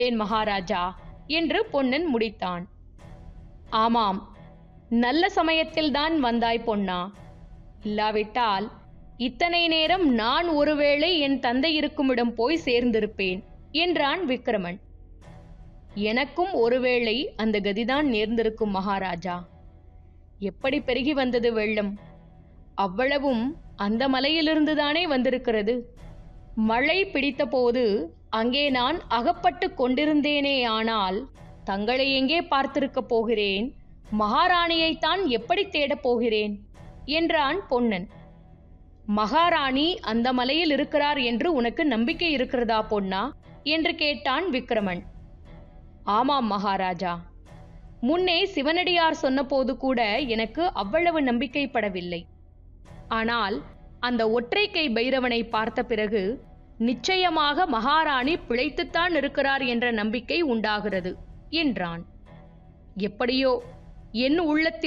ஏன் மகாராஜா என்று பொன்னன் முடித்தான் ஆமாம் நல்ல சமயத்தில்தான் வந்தாய் பொன்னா இல்லாவிட்டால் இத்தனை நேரம் நான் ஒருவேளை என் தந்தை இருக்குமிடம் போய் சேர்ந்திருப்பேன் என்றான் விக்ரமன் எனக்கும் ஒருவேளை அந்த கதிதான் நேர்ந்திருக்கும் மகாராஜா எப்படி பெருகி வந்தது வெள்ளம் அவ்வளவும் அந்த மலையிலிருந்துதானே வந்திருக்கிறது மழை பிடித்தபோது அங்கே நான் அகப்பட்டு கொண்டிருந்தேனேயானால் தங்களை எங்கே பார்த்திருக்கப் போகிறேன் மகாராணியைத்தான் எப்படி தேடப் போகிறேன் என்றான் பொன்னன் மகாராணி அந்த மலையில் இருக்கிறார் என்று உனக்கு நம்பிக்கை இருக்கிறதா பொன்னா என்று கேட்டான் விக்ரமன் ஆமாம் மகாராஜா முன்னே சிவனடியார் சொன்னபோது கூட எனக்கு அவ்வளவு நம்பிக்கைப்படவில்லை ஆனால் அந்த ஒற்றை கை பைரவனை பார்த்த பிறகு நிச்சயமாக மகாராணி பிழைத்துத்தான் இருக்கிறார் என்ற நம்பிக்கை உண்டாகிறது என்றான் எப்படியோ என் உள்ளத்தில்